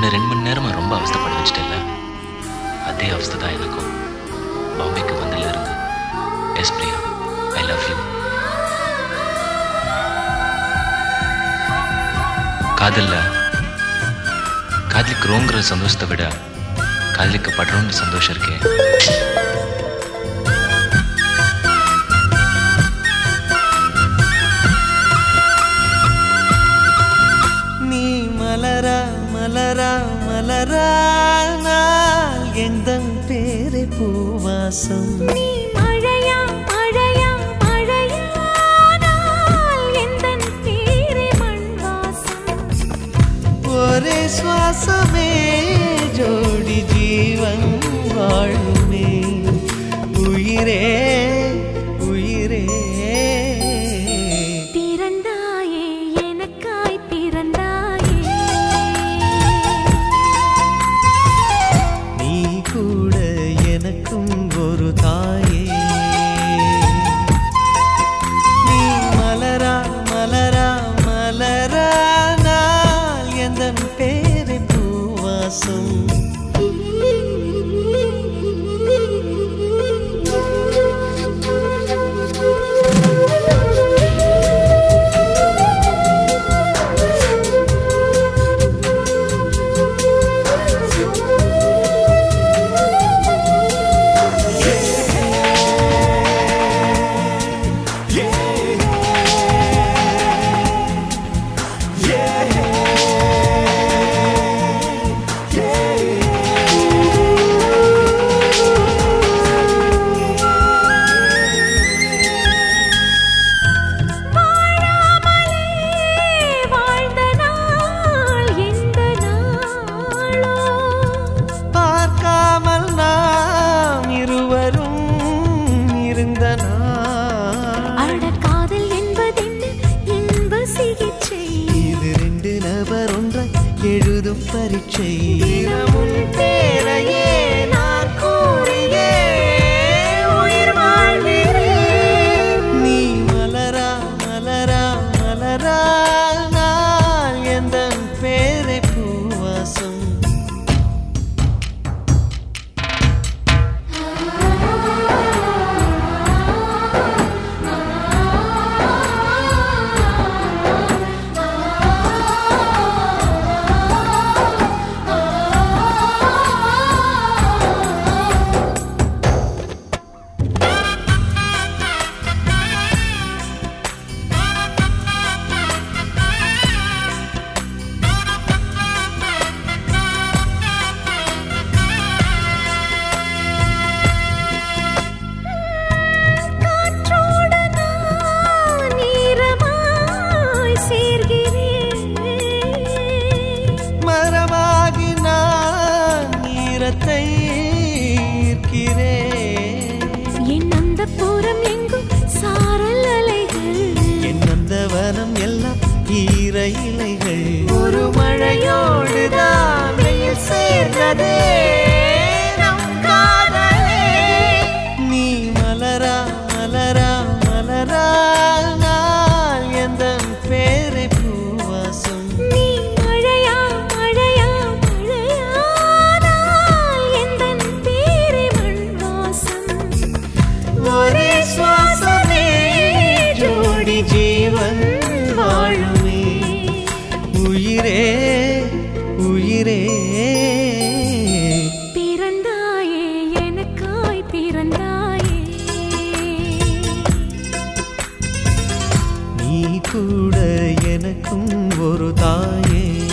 உன்னை ரெண்டு மணி நேரமா ரொம்ப அவஸ்தைப்பட வச்சிட்டல அதே அவஸ்தை தான் எனக்கும் பாம்பேக்கு வந்ததுல இருந்து yes Priya I love you காதல்ல காதலிக்கிறோங்கிற சந்தோஷத்தை விட காதலிக்கப்படுறோங்கிற சந்தோஷம் இருக்கே நீ மலரா மலரா மலரானால் எந்தன் பேரை பூவாசம் நீ மழையா மழையா மழையானால் எந்தன் பேரே மண் வாசம் ஒரே சுவாசமே ஜோடி ஜீவன் வாழுமே உயிரே உயிரே பிறந்தாயே எனக்காய் பிறந்தாயே நீ கூட எனக்கும் ஒரு தாயே நீ மலரா மலரா மலரானால் எந்தன் பேரை பூவாசம் வாழ்ந்த நாள் எந்த நாளோ பார்க்காமல் நாம் இருவரும் இருந்த நாள் அட காதல் என்பதென்ன இன்ப சிகிச்சை இது ரெண்டு நபர் ஒன்றை எழுதும் பரீட்சை தினமும் பேரையே நான் கூறியே உயிர் வாழ்கிறேன் நீ மலரா மலரா மலரா நான் எந்த பேரை பூவாசம் காற்றோடு நான் ஈரமாய் சேர்கிறேன் மரமாகி நான் ஈரத்தை ஈர்க்கிறேன் என் அந்த புறம் எங்கும் சாரல் அலைகள் என் நந்தவனம் எல்லாம் ஈர இலைகள் ஒரு மழையோடு தான் வெயில் சேர்ந்ததே நம் காதலே. நீ மலரா மலரா மலரா நான் எந்த பேரை பூவாசம் நீ மழையா மழையா மழையானால் எந்தன் பேரே மண் வாசம் ஒரே சுவாசமே ஜோடி ஜீவன் வாழுமே உயிரே உயிரே பிறந்தாயே எனக்காய் பிறந்தாயே நீ கூட எனக்கும் ஒரு தாயே